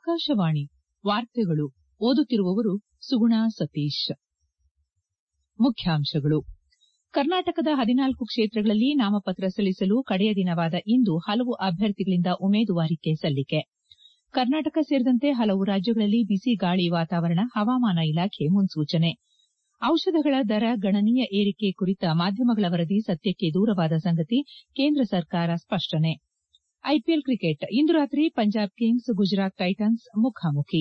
ಆಕಾಶವಾಣಿ ವಾರ್ತೆಗಳು ಓದುತ್ತಿರುವವರು ಸುಗುಣಾ ಸತೀಶ್ ಮುಖ್ಯಾಂಶಗಳು ಕರ್ನಾಟಕದ ಹದಿನಾಲ್ಕು ಕ್ಷೇತ್ರಗಳಲ್ಲಿ ನಾಮಪತ್ರ ಸಲ್ಲಿಸಲು ಕಡೆಯ ದಿನವಾದ ಇಂದು ಹಲವು ಅಭ್ಯರ್ಥಿಗಳಿಂದ ಉಮೇದುವಾರಿಕೆ ಸಲ್ಲಿಕೆ ಕರ್ನಾಟಕ ಸೇರಿದಂತೆ ಹಲವು ರಾಜ್ಯಗಳಲ್ಲಿ ಬಿಸಿ ಗಾಳಿ ವಾತಾವರಣ ಹವಾಮಾನ ಇಲಾಖೆ ಮುನ್ಸೂಚನೆ ಔಷಧಗಳ ದರ ಗಣನೀಯ ಏರಿಕೆ ಕುರಿತ ಮಾಧ್ಯಮಗಳ ವರದಿ ಸತ್ಯಕ್ಕೆ ದೂರವಾದ ಸಂಗತಿ ಕೇಂದ್ರ ಸರ್ಕಾರ ಸ್ಪಷ್ಟನೆ ಐಪಿಎಲ್ ಕ್ರಿಕೆಟ್ ಇಂದು ರಾತ್ರಿ ಪಂಜಾಬ್ ಕಿಂಗ್ಸ್ ಗುಜರಾತ್ ಟೈಟನ್ಸ್ ಮುಖಾಮುಖಿ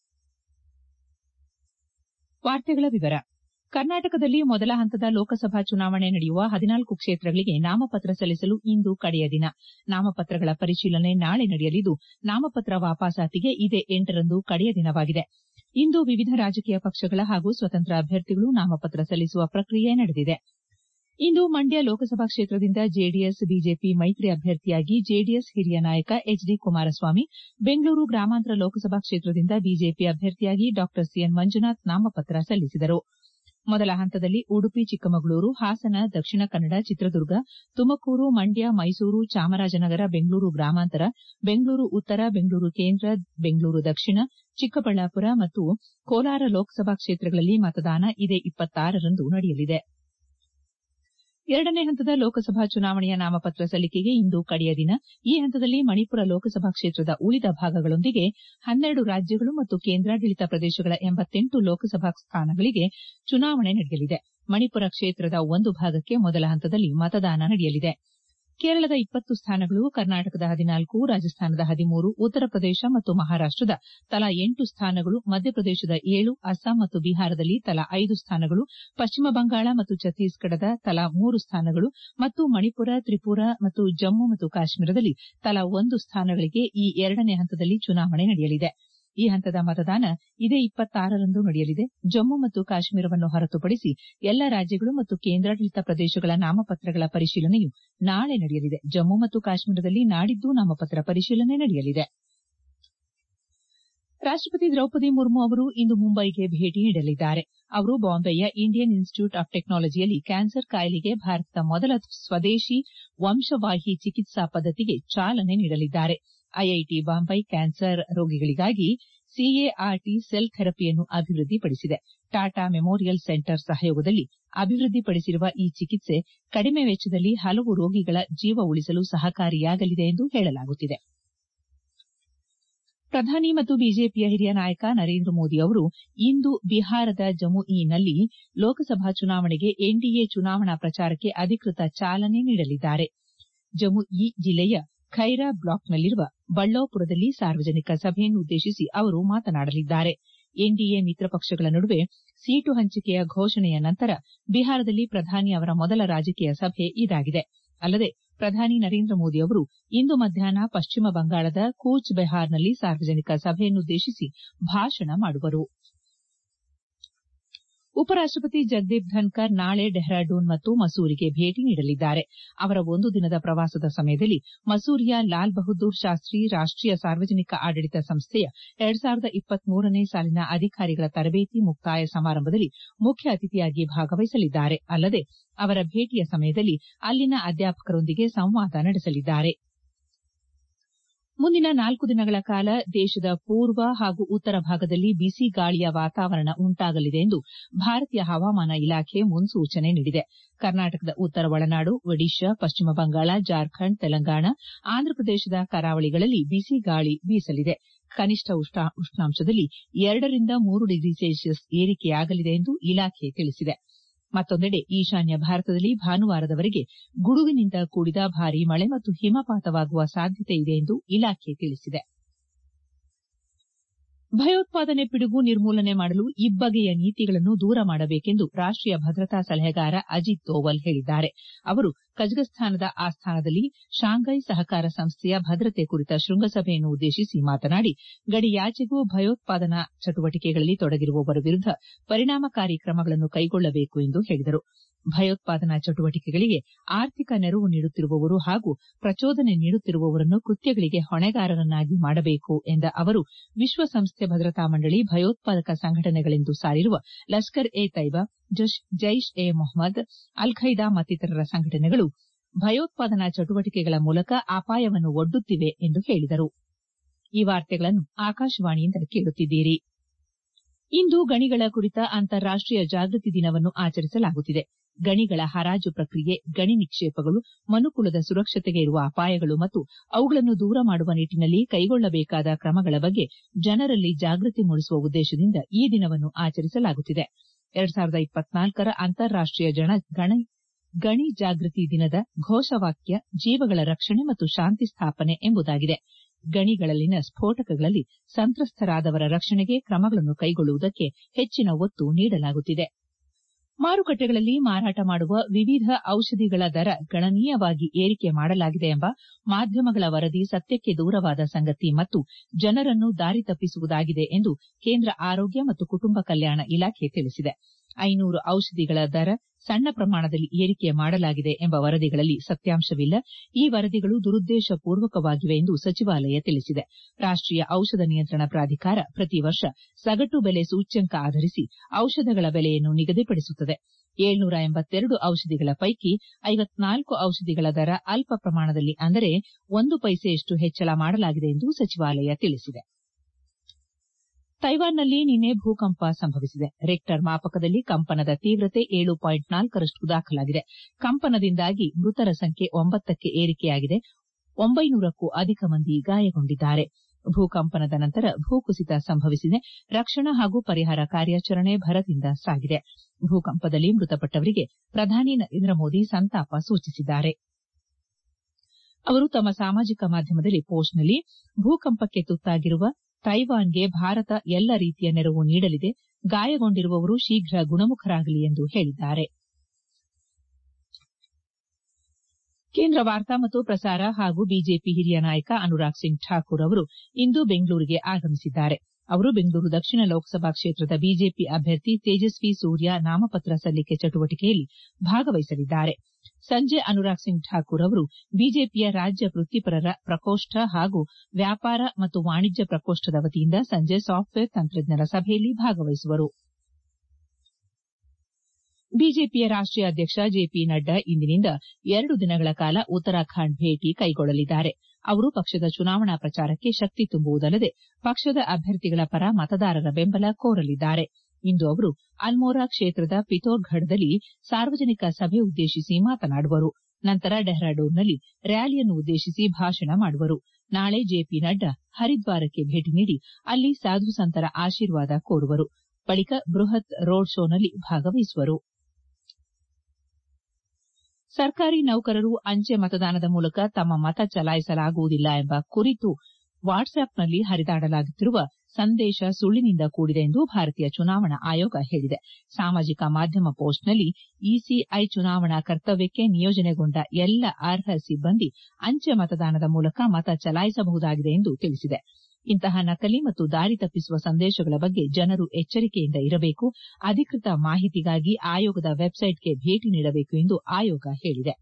ಕರ್ನಾಟಕದಲ್ಲಿ ಮೊದಲ ಹಂತದ ಲೋಕಸಭಾ ಚುನಾವಣೆ ನಡೆಯುವ ಹದಿನಾಲ್ಕು ಕ್ಷೇತ್ರಗಳಿಗೆ ನಾಮಪತ್ರ ಸಲ್ಲಿಸಲು ಇಂದು ಕಡೆಯ ದಿನ ನಾಮಪತ್ರಗಳ ಪರಿಶೀಲನೆ ನಾಳೆ ನಡೆಯಲಿದ್ದು ನಾಮಪತ್ರ ವಾಪಸಾತಿಗೆ ಇದೇ ಎಂಟರಂದು ಕಡೆಯ ದಿನವಾಗಿದೆ ಇಂದು ವಿವಿಧ ರಾಜಕೀಯ ಪಕ್ಷಗಳ ಹಾಗೂ ಸ್ವತಂತ್ರ ಅಭ್ಯರ್ಥಿಗಳು ನಾಮಪತ್ರ ಸಲ್ಲಿಸುವ ಪ್ರಕ್ರಿಯೆ ನಡೆದಿದೆ ಇಂದು ಮಂಡ್ಯ ಲೋಕಸಭಾ ಕ್ಷೇತ್ರದಿಂದ ಜೆಡಿಎಸ್ ಬಿಜೆಪಿ ಮೈತ್ರಿ ಅಭ್ಯರ್ಥಿಯಾಗಿ ಜೆಡಿಎಸ್ ಹಿರಿಯ ನಾಯಕ ಎಚ್ ಡಿ ಕುಮಾರಸ್ವಾಮಿ ಬೆಂಗಳೂರು ಗ್ರಾಮಾಂತರ ಲೋಕಸಭಾ ಕ್ಷೇತ್ರದಿಂದ ಬಿಜೆಪಿ ಅಭ್ಯರ್ಥಿಯಾಗಿ ಡಾ ಸಿಎನ್ ಮಂಜುನಾಥ್ ನಾಮಪತ್ರ ಸಲ್ಲಿಸಿದರು ಮೊದಲ ಹಂತದಲ್ಲಿ ಉಡುಪಿ ಚಿಕ್ಕಮಗಳೂರು ಹಾಸನ ದಕ್ಷಿಣ ಕನ್ನಡ ಚಿತ್ರದುರ್ಗ ತುಮಕೂರು ಮಂಡ್ಯ ಮೈಸೂರು ಚಾಮರಾಜನಗರ ಬೆಂಗಳೂರು ಗ್ರಾಮಾಂತರ ಬೆಂಗಳೂರು ಉತ್ತರ ಬೆಂಗಳೂರು ಕೇಂದ್ರ ಬೆಂಗಳೂರು ದಕ್ಷಿಣ ಚಿಕ್ಕಬಳ್ಳಾಪುರ ಮತ್ತು ಕೋಲಾರ ಲೋಕಸಭಾ ಕ್ಷೇತ್ರಗಳಲ್ಲಿ ಮತದಾನ ಇದೇ ರಂದು ನಡೆಯಲಿದೆ ಎರಡನೇ ಹಂತದ ಲೋಕಸಭಾ ಚುನಾವಣೆಯ ನಾಮಪತ್ರ ಸಲ್ಲಿಕೆಗೆ ಇಂದು ಕಡೆಯ ದಿನ ಈ ಹಂತದಲ್ಲಿ ಮಣಿಪುರ ಲೋಕಸಭಾ ಕ್ಷೇತ್ರದ ಉಳಿದ ಭಾಗಗಳೊಂದಿಗೆ ಹನ್ನೆರಡು ರಾಜ್ಯಗಳು ಮತ್ತು ಕೇಂದ್ರಾಡಳಿತ ಪ್ರದೇಶಗಳ ಎಂಬತ್ತೆಂಟು ಲೋಕಸಭಾ ಸ್ಥಾನಗಳಿಗೆ ಚುನಾವಣೆ ನಡೆಯಲಿದೆ ಮಣಿಪುರ ಕ್ಷೇತ್ರದ ಒಂದು ಭಾಗಕ್ಕೆ ಮೊದಲ ಹಂತದಲ್ಲಿ ಮತದಾನ ನಡೆಯಲಿದೆ ಕೇರಳದ ಇಪ್ಪತ್ತು ಸ್ಥಾನಗಳು ಕರ್ನಾಟಕದ ಹದಿನಾಲ್ಕು ರಾಜಸ್ಥಾನದ ಹದಿಮೂರು ಉತ್ತರ ಪ್ರದೇಶ ಮತ್ತು ಮಹಾರಾಷ್ಟದ ತಲಾ ಎಂಟು ಸ್ಥಾನಗಳು ಮಧ್ಯಪ್ರದೇಶದ ಏಳು ಅಸ್ಸಾಂ ಮತ್ತು ಬಿಹಾರದಲ್ಲಿ ತಲಾ ಐದು ಸ್ಥಾನಗಳು ಪಶ್ಚಿಮ ಬಂಗಾಳ ಮತ್ತು ಛತ್ತೀಸ್ಗಢದ ತಲಾ ಮೂರು ಸ್ಥಾನಗಳು ಮತ್ತು ಮಣಿಪುರ ತ್ರಿಪುರಾ ಮತ್ತು ಜಮ್ಮು ಮತ್ತು ಕಾಶ್ಮೀರದಲ್ಲಿ ತಲಾ ಒಂದು ಸ್ಥಾನಗಳಿಗೆ ಈ ಎರಡನೇ ಹಂತದಲ್ಲಿ ಚುನಾವಣೆ ನಡೆಯಲಿದೆ ಈ ಹಂತದ ಮತದಾನ ಇದೇ ರಂದು ನಡೆಯಲಿದೆ ಜಮ್ಮು ಮತ್ತು ಕಾಶ್ಮೀರವನ್ನು ಹೊರತುಪಡಿಸಿ ಎಲ್ಲ ರಾಜ್ಯಗಳು ಮತ್ತು ಕೇಂದ್ರಾಡಳಿತ ಪ್ರದೇಶಗಳ ನಾಮಪತ್ರಗಳ ಪರಿಶೀಲನೆಯು ನಾಳೆ ನಡೆಯಲಿದೆ ಜಮ್ಮು ಮತ್ತು ಕಾಶ್ಮೀರದಲ್ಲಿ ನಾಡಿದ್ದು ನಾಮಪತ್ರ ಪರಿಶೀಲನೆ ನಡೆಯಲಿದೆ ರಾಷ್ಟಪತಿ ದ್ರೌಪದಿ ಮುರ್ಮು ಅವರು ಇಂದು ಮುಂಬೈಗೆ ಭೇಟಿ ನೀಡಲಿದ್ದಾರೆ ಅವರು ಬಾಂಬೆಯ ಇಂಡಿಯನ್ ಇನ್ಸ್ಟಿಟ್ಯೂಟ್ ಆಫ್ ಟೆಕ್ನಾಲಜಿಯಲ್ಲಿ ಕ್ಯಾನ್ಸರ್ ಕಾಯಿಲೆಗೆ ಭಾರತದ ಮೊದಲ ಸ್ವದೇಶಿ ವಂಶವಾಹಿ ಚಿಕಿತ್ಸಾ ಪದ್ದತಿಗೆ ಚಾಲನೆ ನೀಡಲಿದ್ದಾರೆ ಐಐಟಿ ಬಾಂಬೈ ಕ್ಯಾನ್ಸರ್ ರೋಗಿಗಳಿಗಾಗಿ ಸಿಎಆರ್ಟಿ ಸೆಲ್ ಥೆರಪಿಯನ್ನು ಅಭಿವೃದ್ಧಿಪಡಿಸಿದೆ ಟಾಟಾ ಮೆಮೋರಿಯಲ್ ಸೆಂಟರ್ ಸಹಯೋಗದಲ್ಲಿ ಅಭಿವೃದ್ಧಿಪಡಿಸಿರುವ ಈ ಚಿಕಿತ್ಸೆ ಕಡಿಮೆ ವೆಚ್ಚದಲ್ಲಿ ಹಲವು ರೋಗಿಗಳ ಜೀವ ಉಳಿಸಲು ಸಹಕಾರಿಯಾಗಲಿದೆ ಎಂದು ಹೇಳಲಾಗುತ್ತಿದೆ ಪ್ರಧಾನಿ ಮತ್ತು ಬಿಜೆಪಿಯ ಹಿರಿಯ ನಾಯಕ ನರೇಂದ್ರ ಮೋದಿ ಅವರು ಇಂದು ಬಿಹಾರದ ಜಮುಯಿನಲ್ಲಿ ಲೋಕಸಭಾ ಚುನಾವಣೆಗೆ ಎನ್ಡಿಎ ಚುನಾವಣಾ ಪ್ರಚಾರಕ್ಕೆ ಅಧಿಕೃತ ಚಾಲನೆ ನೀಡಲಿದ್ದಾರೆ ಜಮುಯಿ ಜಿಲ್ಲೆಯ ಖೈರಾ ಬ್ಲಾಕ್ನಲ್ಲಿರುವ ಬಳ್ಳಾಪುರದಲ್ಲಿ ಸಾರ್ವಜನಿಕ ಸಭೆಯನ್ನುದ್ದೇಶಿಸಿ ಅವರು ಮಾತನಾಡಲಿದ್ದಾರೆ ಎನ್ಡಿಎ ಮಿತ್ರ ಪಕ್ಷಗಳ ನಡುವೆ ಸೀಟು ಹಂಚಿಕೆಯ ಘೋಷಣೆಯ ನಂತರ ಬಿಹಾರದಲ್ಲಿ ಪ್ರಧಾನಿ ಅವರ ಮೊದಲ ರಾಜಕೀಯ ಸಭೆ ಇದಾಗಿದೆ ಅಲ್ಲದೆ ಪ್ರಧಾನಿ ನರೇಂದ್ರ ಮೋದಿ ಅವರು ಇಂದು ಮಧ್ಯಾಹ್ನ ಪಶ್ಚಿಮ ಬಂಗಾಳದ ಕೂಚ್ ಬೆಹಾರ್ನಲ್ಲಿ ಸಾರ್ವಜನಿಕ ಸಭೆಯನ್ನುದ್ದೇಶಿಸಿ ಭಾಷಣ ಮಾಡುವರು ಉಪರಾಷ್ಟಪತಿ ಜಗದೀಪ್ ಧನ್ಕರ್ ನಾಳೆ ಡೆಹ್ರಾಡೂನ್ ಮತ್ತು ಮಸೂರಿಗೆ ಭೇಟಿ ನೀಡಲಿದ್ದಾರೆ ಅವರ ಒಂದು ದಿನದ ಪ್ರವಾಸದ ಸಮಯದಲ್ಲಿ ಮಸೂರಿಯ ಲಾಲ್ ಬಹದ್ದೂರ್ ಶಾಸ್ತ್ರಿ ರಾಷ್ಟೀಯ ಸಾರ್ವಜನಿಕ ಆಡಳಿತ ಸಂಸ್ಥೆಯ ಎರಡ್ ಸಾವಿರದ ಇಪ್ಪತ್ಮೂರನೇ ಸಾಲಿನ ಅಧಿಕಾರಿಗಳ ತರಬೇತಿ ಮುಕ್ತಾಯ ಸಮಾರಂಭದಲ್ಲಿ ಮುಖ್ಯ ಅತಿಥಿಯಾಗಿ ಭಾಗವಹಿಸಲಿದ್ದಾರೆ ಅಲ್ಲದೆ ಅವರ ಭೇಟಿಯ ಸಮಯದಲ್ಲಿ ಅಲ್ಲಿನ ಅಧ್ಯಾಪಕರೊಂದಿಗೆ ಸಂವಾದ ನಡೆಸಲಿದ್ದಾರೆ ಮುಂದಿನ ನಾಲ್ಕು ದಿನಗಳ ಕಾಲ ದೇಶದ ಪೂರ್ವ ಹಾಗೂ ಉತ್ತರ ಭಾಗದಲ್ಲಿ ಬಿಸಿ ಗಾಳಿಯ ವಾತಾವರಣ ಉಂಟಾಗಲಿದೆ ಎಂದು ಭಾರತೀಯ ಹವಾಮಾನ ಇಲಾಖೆ ಮುನ್ಸೂಚನೆ ನೀಡಿದೆ ಕರ್ನಾಟಕದ ಉತ್ತರ ಒಳನಾಡು ಒಡಿಶಾ ಪಶ್ಚಿಮ ಬಂಗಾಳ ಜಾರ್ಖಂಡ್ ತೆಲಂಗಾಣ ಆಂಧ್ರಪ್ರದೇಶದ ಕರಾವಳಿಗಳಲ್ಲಿ ಬಿಸಿ ಗಾಳಿ ಬೀಸಲಿದೆ ಕನಿಷ್ಠ ಉಷ್ಣಾಂಶದಲ್ಲಿ ಎರಡರಿಂದ ಮೂರು ಡಿಗ್ರಿ ಸೆಲ್ಸಿಯಸ್ ಏರಿಕೆಯಾಗಲಿದೆ ಎಂದು ಇಲಾಖೆ ತಿಳಿಸಿದೆ ಮತ್ತೊಂದೆಡೆ ಈಶಾನ್ಯ ಭಾರತದಲ್ಲಿ ಭಾನುವಾರದವರೆಗೆ ಗುಡುಗಿನಿಂದ ಕೂಡಿದ ಭಾರೀ ಮಳೆ ಮತ್ತು ಹಿಮಪಾತವಾಗುವ ಸಾಧ್ಯತೆ ಇದೆ ಎಂದು ಇಲಾಖೆ ತಿಳಿಸಿದೆ ಭಯೋತ್ಪಾದನೆ ಪಿಡುಗು ನಿರ್ಮೂಲನೆ ಮಾಡಲು ಇಬ್ಬಗೆಯ ನೀತಿಗಳನ್ನು ದೂರ ಮಾಡಬೇಕೆಂದು ರಾಷ್ಟೀಯ ಭದ್ರತಾ ಸಲಹೆಗಾರ ಅಜಿತ್ ದೋವಲ್ ಹೇಳಿದ್ದಾರೆ ಅವರು ಕಜಕಸ್ತಾನದ ಆಸ್ಥಾನದಲ್ಲಿ ಶಾಂಘೈ ಸಹಕಾರ ಸಂಸ್ಥೆಯ ಭದ್ರತೆ ಕುರಿತ ಶೃಂಗಸಭೆಯನ್ನು ಉದ್ದೇಶಿಸಿ ಮಾತನಾಡಿ ಗಡಿಯಾಚೆಗೂ ಭಯೋತ್ಪಾದನಾ ಚಟುವಟಿಕೆಗಳಲ್ಲಿ ತೊಡಗಿರುವವರ ವಿರುದ್ದ ಪರಿಣಾಮಕಾರಿ ಕ್ರಮಗಳನ್ನು ಕೈಗೊಳ್ಳಬೇಕು ಎಂದು ಹೇಳಿದರು ಭಯೋತ್ಪಾದನಾ ಚಟುವಟಿಕೆಗಳಿಗೆ ಆರ್ಥಿಕ ನೆರವು ನೀಡುತ್ತಿರುವವರು ಹಾಗೂ ಪ್ರಚೋದನೆ ನೀಡುತ್ತಿರುವವರನ್ನು ಕೃತ್ಯಗಳಿಗೆ ಹೊಣೆಗಾರರನ್ನಾಗಿ ಮಾಡಬೇಕು ಎಂದ ಅವರು ವಿಶ್ವಸಂಸ್ಥೆ ಭದ್ರತಾ ಮಂಡಳಿ ಭಯೋತ್ಪಾದಕ ಸಂಘಟನೆಗಳೆಂದು ಸಾರಿರುವ ಲಷ್ಕರ್ ಎ ತೈಬಾ ಜೈಷ್ ಎ ಮೊಹಮ್ಮದ್ ಅಲ್ ಖೈದಾ ಮತ್ತಿತರ ಸಂಘಟನೆಗಳು ಭಯೋತ್ಪಾದನಾ ಚಟುವಟಿಕೆಗಳ ಮೂಲಕ ಅಪಾಯವನ್ನು ಒಡ್ಡುತ್ತಿವೆ ಎಂದು ಹೇಳಿದರು ಈ ವಾರ್ತೆಗಳನ್ನು ಆಕಾಶವಾಣಿಯಿಂದ ಕೇಳುತ್ತಿದ್ದೀರಿ ಇಂದು ಗಣಿಗಳ ಕುರಿತ ಅಂತಾರಾಷ್ಟೀಯ ಜಾಗೃತಿ ದಿನವನ್ನು ಆಚರಿಸಲಾಗುತ್ತಿದೆ ಗಣಿಗಳ ಹರಾಜು ಪ್ರಕ್ರಿಯೆ ಗಣಿ ನಿಕ್ಷೇಪಗಳು ಮನುಕುಲದ ಸುರಕ್ಷತೆಗೆ ಇರುವ ಅಪಾಯಗಳು ಮತ್ತು ಅವುಗಳನ್ನು ದೂರ ಮಾಡುವ ನಿಟ್ಟಿನಲ್ಲಿ ಕೈಗೊಳ್ಳಬೇಕಾದ ಕ್ರಮಗಳ ಬಗ್ಗೆ ಜನರಲ್ಲಿ ಜಾಗೃತಿ ಮೂಡಿಸುವ ಉದ್ದೇಶದಿಂದ ಈ ದಿನವನ್ನು ಆಚರಿಸಲಾಗುತ್ತಿದೆ ರ ಅಂತಾರಾಷ್ಟೀಯ ಗಣಿ ಜಾಗೃತಿ ದಿನದ ಘೋಷವಾಕ್ಯ ಜೀವಗಳ ರಕ್ಷಣೆ ಮತ್ತು ಶಾಂತಿ ಸ್ಥಾಪನೆ ಎಂಬುದಾಗಿದೆ ಗಣಿಗಳಲ್ಲಿನ ಸ್ಫೋಟಕಗಳಲ್ಲಿ ಸಂತ್ರಸ್ತರಾದವರ ರಕ್ಷಣೆಗೆ ಕ್ರಮಗಳನ್ನು ಕೈಗೊಳ್ಳುವುದಕ್ಕೆ ಹೆಚ್ಚಿನ ಒತ್ತು ನೀಡಲಾಗುತ್ತಿದೆ ಮಾರುಕಟ್ಟೆಗಳಲ್ಲಿ ಮಾರಾಟ ಮಾಡುವ ವಿವಿಧ ಔಷಧಿಗಳ ದರ ಗಣನೀಯವಾಗಿ ಏರಿಕೆ ಮಾಡಲಾಗಿದೆ ಎಂಬ ಮಾಧ್ಯಮಗಳ ವರದಿ ಸತ್ಯಕ್ಕೆ ದೂರವಾದ ಸಂಗತಿ ಮತ್ತು ಜನರನ್ನು ದಾರಿ ತಪ್ಪಿಸುವುದಾಗಿದೆ ಎಂದು ಕೇಂದ್ರ ಆರೋಗ್ಯ ಮತ್ತು ಕುಟುಂಬ ಕಲ್ಯಾಣ ಇಲಾಖೆ ತಿಳಿಸಿದೆ ಐನೂರು ಔಷಧಿಗಳ ದರ ಸಣ್ಣ ಪ್ರಮಾಣದಲ್ಲಿ ಏರಿಕೆ ಮಾಡಲಾಗಿದೆ ಎಂಬ ವರದಿಗಳಲ್ಲಿ ಸತ್ಯಾಂಶವಿಲ್ಲ ಈ ವರದಿಗಳು ದುರುದ್ದೇಶಪೂರ್ವಕವಾಗಿವೆ ಎಂದು ಸಚಿವಾಲಯ ತಿಳಿಸಿದೆ ರಾಷ್ಟೀಯ ಔಷಧ ನಿಯಂತ್ರಣ ಪ್ರಾಧಿಕಾರ ಪ್ರತಿ ವರ್ಷ ಸಗಟು ಬೆಲೆ ಸೂಚ್ಯಂಕ ಆಧರಿಸಿ ಔಷಧಗಳ ಬೆಲೆಯನ್ನು ನಿಗದಿಪಡಿಸುತ್ತದೆ ಏಳ್ನೂರ ಎಂಬತ್ತೆರಡು ಔಷಧಿಗಳ ಪೈಕಿ ಐವತ್ನಾಲ್ಕು ಔಷಧಿಗಳ ದರ ಅಲ್ಪ ಪ್ರಮಾಣದಲ್ಲಿ ಅಂದರೆ ಒಂದು ಪೈಸೆಯಷ್ಟು ಹೆಚ್ಚಳ ಮಾಡಲಾಗಿದೆ ಎಂದು ಸಚಿವಾಲಯ ತಿಳಿಸಿದೆ ತೈವಾನ್ನಲ್ಲಿ ನಿನ್ನೆ ಭೂಕಂಪ ಸಂಭವಿಸಿದೆ ರಿಕ್ಟರ್ ಮಾಪಕದಲ್ಲಿ ಕಂಪನದ ತೀವ್ರತೆ ಏಳು ಪಾಯಿಂಟ್ ನಾಲ್ಕರಷ್ಟು ದಾಖಲಾಗಿದೆ ಕಂಪನದಿಂದಾಗಿ ಮೃತರ ಸಂಖ್ಯೆ ಒಂಬತ್ತಕ್ಕೆ ಏರಿಕೆಯಾಗಿದೆ ಒಂಬೈನೂರಕ್ಕೂ ಅಧಿಕ ಮಂದಿ ಗಾಯಗೊಂಡಿದ್ದಾರೆ ಭೂಕಂಪನದ ನಂತರ ಭೂಕುಸಿತ ಸಂಭವಿಸಿದೆ ರಕ್ಷಣಾ ಹಾಗೂ ಪರಿಹಾರ ಕಾರ್ಯಾಚರಣೆ ಭರದಿಂದ ಸಾಗಿದೆ ಭೂಕಂಪದಲ್ಲಿ ಮೃತಪಟ್ಟವರಿಗೆ ಪ್ರಧಾನಿ ನರೇಂದ್ರ ಮೋದಿ ಸಂತಾಪ ಸೂಚಿಸಿದ್ದಾರೆ ಅವರು ತಮ್ಮ ಸಾಮಾಜಿಕ ಮಾಧ್ಯಮದಲ್ಲಿ ಪೋಸ್ಟ್ನಲ್ಲಿ ಭೂಕಂಪಕ್ಕೆ ತುತ್ತಾಗಿರುವ ತೈವಾನ್ಗೆ ಭಾರತ ಎಲ್ಲ ರೀತಿಯ ನೆರವು ನೀಡಲಿದೆ ಗಾಯಗೊಂಡಿರುವವರು ಶೀಘ್ರ ಗುಣಮುಖರಾಗಲಿ ಎಂದು ಹೇಳಿದ್ದಾರೆ ಕೇಂದ್ರ ವಾರ್ತಾ ಮತ್ತು ಪ್ರಸಾರ ಹಾಗೂ ಬಿಜೆಪಿ ಹಿರಿಯ ನಾಯಕ ಅನುರಾಗ್ ಸಿಂಗ್ ಠಾಕೂರ್ ಅವರು ಇಂದು ಬೆಂಗಳೂರಿಗೆ ಆಗಮಿಸಿದ್ದಾರೆ ಅವರು ಬೆಂಗಳೂರು ದಕ್ಷಿಣ ಲೋಕಸಭಾ ಕ್ಷೇತ್ರದ ಬಿಜೆಪಿ ಅಭ್ಯರ್ಥಿ ತೇಜಸ್ವಿ ಸೂರ್ಯ ನಾಮಪತ್ರ ಸಲ್ಲಿಕೆ ಚಟುವಟಿಕೆಯಲ್ಲಿ ಭಾಗವಹಿಸಲಿದ್ದಾರೆ ಸಂಜೆ ಅನುರಾಗ್ ಸಿಂಗ್ ಠಾಕೂರ್ ಅವರು ಬಿಜೆಪಿಯ ರಾಜ್ಯ ವೃತ್ತಿಪರರ ಪ್ರಕೋಷ್ಠ ಹಾಗೂ ವ್ಯಾಪಾರ ಮತ್ತು ವಾಣಿಜ್ಯ ಪ್ರಕೋಷ್ಠದ ವತಿಯಿಂದ ಸಂಜೆ ಸಾಫ್ಟ್ವೇರ್ ತಂತ್ರಜ್ಞರ ಸಭೆಯಲ್ಲಿ ಭಾಗವಹಿಸುವರು ಬಿಜೆಪಿಯ ರಾಷ್ಟೀಯ ಅಧ್ಯಕ್ಷ ಜೆಪಿ ನಡ್ಡಾ ಇಂದಿನಿಂದ ಎರಡು ದಿನಗಳ ಕಾಲ ಉತ್ತರಾಖಂಡ್ ಭೇಟಿ ಕೈಗೊಳ್ಳಲಿದ್ದಾರೆ ಅವರು ಪಕ್ಷದ ಚುನಾವಣಾ ಪ್ರಚಾರಕ್ಕೆ ಶಕ್ತಿ ತುಂಬುವುದಲ್ಲದೆ ಪಕ್ಷದ ಅಭ್ಯರ್ಥಿಗಳ ಪರ ಮತದಾರರ ಬೆಂಬಲ ಕೋರಲಿದ್ದಾರೆ ಇಂದು ಅವರು ಅಲ್ಮೋರಾ ಕ್ಷೇತ್ರದ ಪಿಥೋರ್ಗಢದಲ್ಲಿ ಸಾರ್ವಜನಿಕ ಸಭೆ ಉದ್ದೇಶಿಸಿ ಮಾತನಾಡುವರು ನಂತರ ಡೆಹ್ರಾಡೂನ್ನಲ್ಲಿ ರ್ಯಾಲಿಯನ್ನು ಉದ್ದೇಶಿಸಿ ಭಾಷಣ ಮಾಡುವರು ನಾಳೆ ಜೆಪಿ ನಡ್ಡಾ ಹರಿದ್ವಾರಕ್ಕೆ ಭೇಟಿ ನೀಡಿ ಅಲ್ಲಿ ಸಾಧು ಸಂತರ ಆಶೀರ್ವಾದ ಕೋರುವರು ಬಳಿಕ ಬೃಹತ್ ರೋಡ್ ಶೋನಲ್ಲಿ ಭಾಗವಹಿಸುವರು ಸರ್ಕಾರಿ ನೌಕರರು ಅಂಚೆ ಮತದಾನದ ಮೂಲಕ ತಮ್ಮ ಮತ ಚಲಾಯಿಸಲಾಗುವುದಿಲ್ಲ ಎಂಬ ಕುರಿತು ವಾಟ್ಸ್ಆಪ್ನಲ್ಲಿ ಹರಿದಾಡಲಾಗುತ್ತಿರುವ ಸಂದೇಶ ಸುಳ್ಳಿನಿಂದ ಕೂಡಿದೆ ಎಂದು ಭಾರತೀಯ ಚುನಾವಣಾ ಆಯೋಗ ಹೇಳಿದೆ ಸಾಮಾಜಿಕ ಮಾಧ್ಯಮ ಪೋಸ್ಟ್ನಲ್ಲಿ ಇಸಿಐ ಚುನಾವಣಾ ಕರ್ತವ್ಯಕ್ಕೆ ನಿಯೋಜನೆಗೊಂಡ ಎಲ್ಲ ಅರ್ಹ ಸಿಬ್ಬಂದಿ ಅಂಚೆ ಮತದಾನದ ಮೂಲಕ ಮತ ಚಲಾಯಿಸಬಹುದಾಗಿದೆ ಎಂದು ತಿಳಿಸಿದೆ ಇಂತಹ ನಕಲಿ ಮತ್ತು ದಾರಿ ತಪ್ಪಿಸುವ ಸಂದೇಶಗಳ ಬಗ್ಗೆ ಜನರು ಎಚ್ಚರಿಕೆಯಿಂದ ಇರಬೇಕು ಅಧಿಕೃತ ಮಾಹಿತಿಗಾಗಿ ಆಯೋಗದ ವೆಬ್ಸೈಟ್ಗೆ ಭೇಟಿ ನೀಡಬೇಕು ಎಂದು ಆಯೋಗ ಹೇಳಿದೆ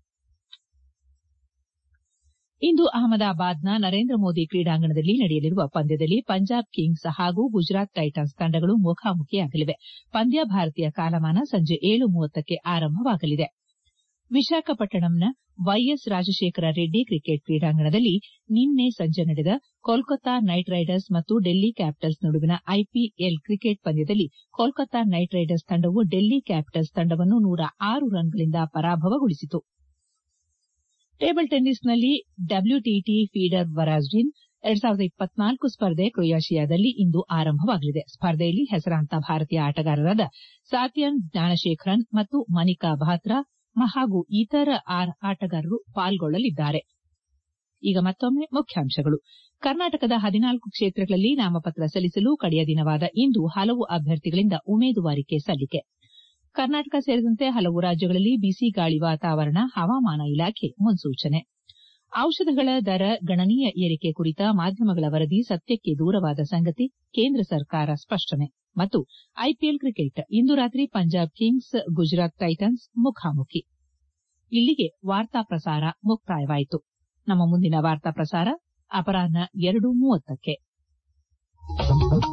ಇಂದು ಅಹಮದಾಬಾದ್ನ ನರೇಂದ್ರ ಮೋದಿ ಕ್ರೀಡಾಂಗಣದಲ್ಲಿ ನಡೆಯಲಿರುವ ಪಂದ್ಯದಲ್ಲಿ ಪಂಜಾಬ್ ಕಿಂಗ್ಸ್ ಹಾಗೂ ಗುಜರಾತ್ ಟೈಟನ್ಸ್ ತಂಡಗಳು ಮುಖಾಮುಖಿಯಾಗಲಿವೆ ಪಂದ್ಯ ಭಾರತೀಯ ಕಾಲಮಾನ ಸಂಜೆ ಏಳು ಮೂವತ್ತಕ್ಕೆ ಆರಂಭವಾಗಲಿದೆ ವಿಶಾಖಪಟ್ಟಣಂನ ವೈಎಸ್ ರಾಜಶೇಖರ ರೆಡ್ಡಿ ಕ್ರಿಕೆಟ್ ಕ್ರೀಡಾಂಗಣದಲ್ಲಿ ನಿನ್ನೆ ಸಂಜೆ ನಡೆದ ಕೋಲ್ಕತಾ ನೈಟ್ ರೈಡರ್ಸ್ ಮತ್ತು ಡೆಲ್ಲಿ ಕ್ಯಾಪಿಟಲ್ಸ್ ನಡುವಿನ ಐಪಿಎಲ್ ಕ್ರಿಕೆಟ್ ಪಂದ್ಯದಲ್ಲಿ ಕೋಲ್ಕತಾ ನೈಟ್ ರೈಡರ್ಸ್ ತಂಡವು ಡೆಲ್ಲಿ ಕ್ಯಾಪಿಟಲ್ಸ್ ತಂಡವನ್ನು ನೂರ ಆರು ರನ್ಗಳಿಂದ ಪರಾಭವಗೊಳಿಸಿತು ಟೇಬಲ್ ಟೆನ್ನಿಸ್ನಲ್ಲಿ ಡಬ್ಲ್ಯೂಟಿಟಿ ಫೀಡರ್ ವರಾಜ್ಡಿನ್ ಎರಡ್ ಸಾವಿರದ ಇಪ್ಪತ್ನಾಲ್ಕು ಸ್ಪರ್ಧೆ ಕ್ರೊಯೇಷಿಯಾದಲ್ಲಿ ಇಂದು ಆರಂಭವಾಗಲಿದೆ ಸ್ಪರ್ಧೆಯಲ್ಲಿ ಹೆಸರಾಂತ ಭಾರತೀಯ ಆಟಗಾರರಾದ ಸಾತ್ಯನ್ ಜ್ಞಾನಶೇಖರನ್ ಮತ್ತು ಮನಿಕಾ ಬಾತ್ರಾ ಹಾಗೂ ಇತರ ಆಟಗಾರರು ಪಾಲ್ಗೊಳ್ಳಲಿದ್ದಾರೆ ಈಗ ಮತ್ತೊಮ್ಮೆ ಮುಖ್ಯಾಂಶಗಳು ಕರ್ನಾಟಕದ ಹದಿನಾಲ್ಕು ಕ್ಷೇತ್ರಗಳಲ್ಲಿ ನಾಮಪತ್ರ ಸಲ್ಲಿಸಲು ಕಡೆಯ ದಿನವಾದ ಇಂದು ಹಲವು ಅಭ್ಯರ್ಥಿಗಳಿಂದ ಉಮೇದುವಾರಿಕೆ ಸಲ್ಲಿಕೆ ಕರ್ನಾಟಕ ಸೇರಿದಂತೆ ಹಲವು ರಾಜ್ಯಗಳಲ್ಲಿ ಬಿಸಿ ಗಾಳಿ ವಾತಾವರಣ ಹವಾಮಾನ ಇಲಾಖೆ ಮುನ್ಸೂಚನೆ ಔಷಧಗಳ ದರ ಗಣನೀಯ ಏರಿಕೆ ಕುರಿತ ಮಾಧ್ಯಮಗಳ ವರದಿ ಸತ್ಯಕ್ಕೆ ದೂರವಾದ ಸಂಗತಿ ಕೇಂದ್ರ ಸರ್ಕಾರ ಸ್ಪಷ್ಟನೆ ಮತ್ತು ಐಪಿಎಲ್ ಕ್ರಿಕೆಟ್ ಇಂದು ರಾತ್ರಿ ಪಂಜಾಬ್ ಕಿಂಗ್ಸ್ ಗುಜರಾತ್ ಟೈಟನ್ಸ್ ಮುಖಾಮುಖಿ ಇಲ್ಲಿಗೆ ವಾರ್ತಾ ಪ್ರಸಾರ ಮುಕ್ತಾಯವಾಯಿತು ನಮ್ಮ ಮುಂದಿನ ವಾರ್ತಾ ಪ್ರಸಾರ ಅಪರಾಹ್ನ ಎರಡು ಮೂವತ್ತಕ್ಕೆ